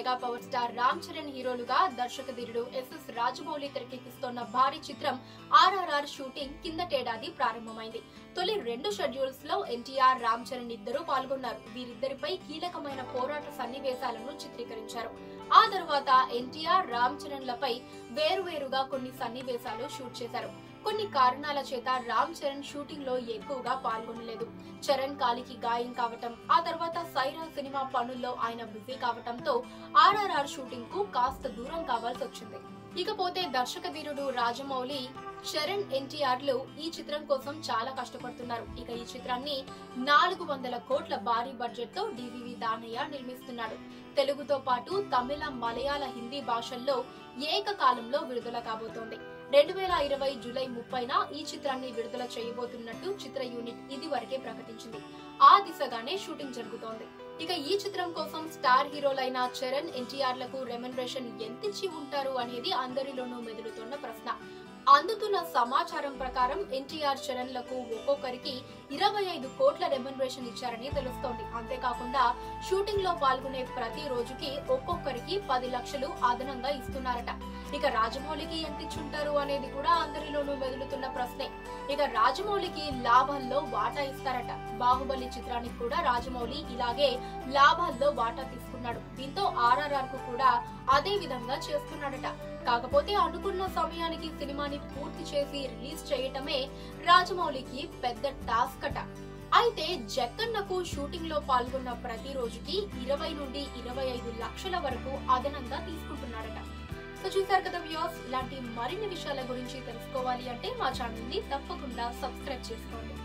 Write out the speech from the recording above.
mega power star Ram Charan హీరోలుగా దర్శక ధీరుడు ఎస్ఎస్ రాజమౌళి తెరకెక్కిస్తున్న భారీ చిత్రం ఆర్ఆర్ఆర్ షూటింగ్ కిందటేడాది ప్రారంభమైంది తొలి రెండు షెడ్యూల్స్ లో ఎన్టీఆర్ రామ్ చరణ్ ఇద్దరూ పాల్గొన్నారు వీరిద్దరిపై కీలకమైన పోరాట సన్నివేశాలను చిత్రీకరించారు ఆ తరువాత ఎన్టీఆర్ రామ్ చరణ్ లపై వేరువేరుగా కొన్ని సన్నివేశాలు షూట్ చేశారు కొన్ని కారణాల చేత రామ్ చరణ్ షూటింగ్ లో ఎక్కువగా పాల్గొనలేదు చరణ్ కాలికి గాయం కావటం ఆ తర్వాత సైరా సినిమా పనుల్లో ఆయన బిజీ కావటంతో ఆర్ఆర్ఆర్ షూటింగ్ కు కాస్త దూరం కావాల్సి వచ్చింది ఇకపోతే దర్శక ధీరుడు రాజమౌళి చరణ్ ఎన్టీఆర్ లు ఈ చిత్రం కోసం చాలా కష్టపడుతున్నారు ఇక ఈ చిత్రాన్ని నాలుగు వందల కోట్ల భారీ బడ్జెట్ తో డివివి దానయ్య నిర్మిస్తున్నాడు తెలుగుతో పాటు తమిళ మలయాళ హిందీ భాషల్లో ఏకకాలంలో విడుదల కాబోతోంది రెండు వేల ఇరవై జూలై ముప్పైన ఈ చిత్రాన్ని విడుదల చేయబోతున్నట్టు చిత్ర యూనిట్ ఇది వరకే ప్రకటించింది ఆ దిశగానే షూటింగ్ జరుగుతోంది ఇక ఈ చిత్రం కోసం స్టార్ హీరోలైన చరణ్ ఎన్టీఆర్ లకు రెమ్యునరేషన్ ఎంతిచ్చి ఉంటారు అనేది అందరిలోనూ మెదులుతున్న ప్రశ్న అందుతున్న సమాచారం ప్రకారం ఎన్టీఆర్ చరణ్ లకు ఒక్కొక్కరికి ఇరవై ఐదు కోట్ల రెమ్యునరేషన్ ఇచ్చారని తెలుస్తోంది అంతేకాకుండా షూటింగ్ లో పాల్గొనే ప్రతి రోజుకి ఒక్కొక్కరికి పది లక్షలు అదనంగా ఇస్తున్నారట ఇక రాజమౌళికి ఎంత ఇచ్చుంటారు అనేది కూడా అందరిలోనూ మెదులుతున్న ప్రశ్నే ఇక రాజమౌళికి లాభాల్లో వాటా ఇస్తారట బాహుబలి చిత్రానికి కూడా రాజమౌళి ఇలాగే లాభాల్లో వాటా తీసుకున్నాడు దీంతో ఆర్ఆర్ఆర్ కు కూడా అదే విధంగా చేస్తున్నాడట కాకపోతే అనుకున్న సమయానికి సినిమాని పూర్తి చేసి రిలీజ్ చేయటమే రాజమౌళికి పెద్ద టాస్క్ అట అయితే జక్కన్నకు షూటింగ్ లో పాల్గొన్న ప్రతి రోజుకి ఇరవై నుండి ఇరవై ఐదు లక్షల వరకు అదనంగా తీసుకుంటున్నాడట సో చూసారు కదా వ్యూస్ ఇలాంటి మరిన్ని విషయాల గురించి తెలుసుకోవాలి అంటే మా ఛానల్ ని తప్పకుండా సబ్స్క్రైబ్ చేసుకోండి